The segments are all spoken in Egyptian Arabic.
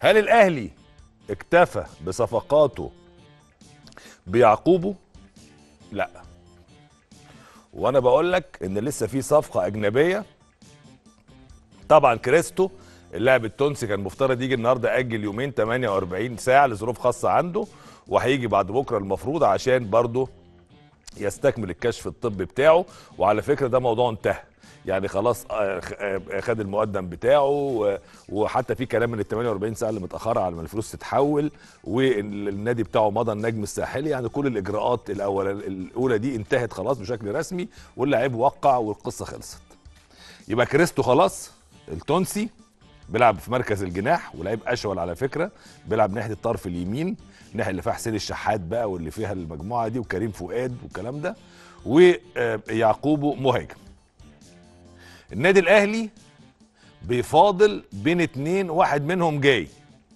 هل الاهلي اكتفى بصفقاته بيعقوبه لا وانا بقول لك ان لسه في صفقه اجنبيه طبعا كريستو اللاعب التونسي كان مفترض يجي النهارده اجل يومين 48 ساعه لظروف خاصه عنده وهيجي بعد بكره المفروض عشان برضه يستكمل الكشف الطبي بتاعه وعلى فكره ده موضوع انتهى يعني خلاص آه، خ- آه، خد المقدم بتاعه و- وحتى في كلام من ال 48 ساعه اللي متاخره على ما الفلوس تتحول والنادي بتاعه مضى النجم الساحلي يعني كل الاجراءات الاول الاولى دي انتهت خلاص بشكل رسمي واللاعب وقع والقصه خلصت يبقى كريستو خلاص التونسي بيلعب في مركز الجناح ولعيب اشول على فكره بيلعب ناحيه الطرف اليمين الناحيه اللي فيها حسين الشحات بقى واللي فيها المجموعه دي وكريم فؤاد والكلام ده ويعقوبه مهاجم النادي الاهلي بيفاضل بين اتنين واحد منهم جاي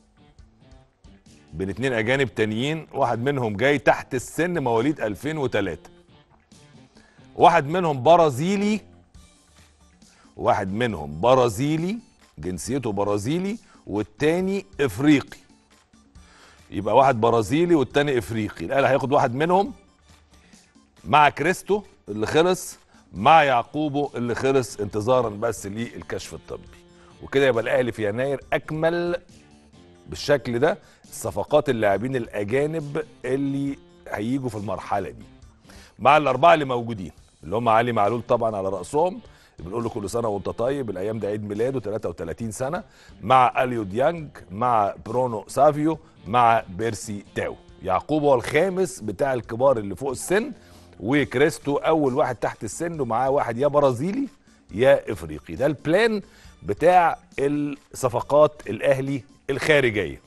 بين اتنين اجانب تانيين واحد منهم جاي تحت السن مواليد 2003 واحد منهم برازيلي واحد منهم برازيلي جنسيته برازيلي والتاني افريقي يبقى واحد برازيلي والتاني افريقي الاهلي هياخد واحد منهم مع كريستو اللي خلص مع يعقوبه اللي خلص انتظارا بس للكشف الطبي وكده يبقى الاهلي في يناير اكمل بالشكل ده صفقات اللاعبين الاجانب اللي هيجوا في المرحله دي مع الاربعه اللي موجودين اللي هم علي معلول طبعا على راسهم بنقول له كل سنه وانت طيب الايام ده عيد ميلاده 33 سنه مع اليو ديانج مع برونو سافيو مع بيرسي تاو يعقوب هو الخامس بتاع الكبار اللي فوق السن وكريستو اول واحد تحت السن ومعاه واحد يا برازيلي يا افريقي ده البلان بتاع الصفقات الاهلي الخارجيه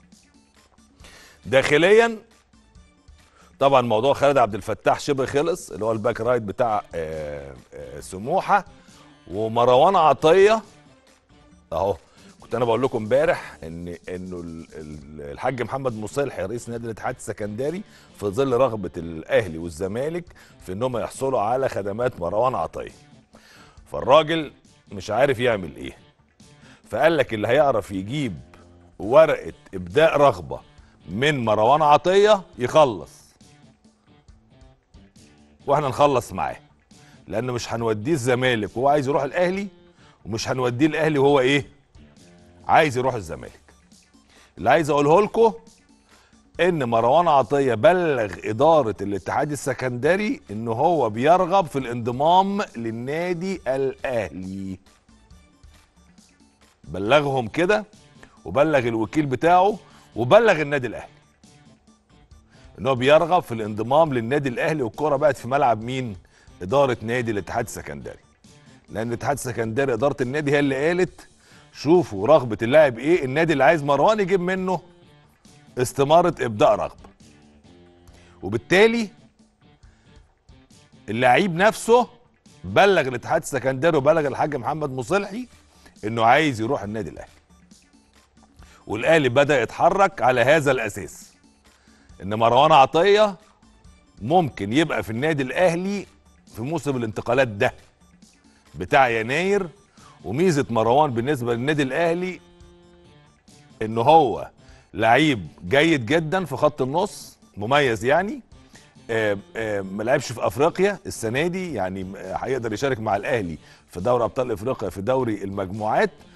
داخليا طبعا موضوع خالد عبد الفتاح شبه خلص اللي هو الباك رايت بتاع آه، آه، سموحه ومروان عطيه اهو كنت انا بقول لكم امبارح ان انه ال- ال- الحاج محمد مصلح رئيس نادي الاتحاد السكندري في ظل رغبه الاهلي والزمالك في انهم يحصلوا على خدمات مروان عطيه فالراجل مش عارف يعمل ايه فقال لك اللي هيعرف يجيب ورقه ابداء رغبه من مروان عطيه يخلص واحنا نخلص معاه لانه مش هنوديه الزمالك وهو عايز يروح الاهلي ومش هنوديه الاهلي وهو ايه عايز يروح الزمالك اللي عايز اقوله لكم ان مروان عطيه بلغ اداره الاتحاد السكندري ان هو بيرغب في الانضمام للنادي الاهلي بلغهم كده وبلغ الوكيل بتاعه وبلغ النادي الاهلي ان هو بيرغب في الانضمام للنادي الاهلي والكره بقت في ملعب مين اداره نادي الاتحاد السكندري لان الاتحاد السكندري اداره النادي هي اللي قالت شوفوا رغبه اللاعب ايه النادي اللي عايز مروان يجيب منه استماره ابداء رغبه وبالتالي اللعيب نفسه بلغ الاتحاد السكندري وبلغ الحاج محمد مصلحي انه عايز يروح النادي الاهلي والاهلي بدا يتحرك على هذا الاساس ان مروان عطيه ممكن يبقى في النادي الاهلي في موسم الانتقالات ده بتاع يناير وميزه مروان بالنسبه للنادي الاهلي ان هو لعيب جيد جدا في خط النص مميز يعني آه، آه، ما لعبش في افريقيا السنه دي يعني آه، هيقدر يشارك مع الاهلي في دوري ابطال افريقيا في دوري المجموعات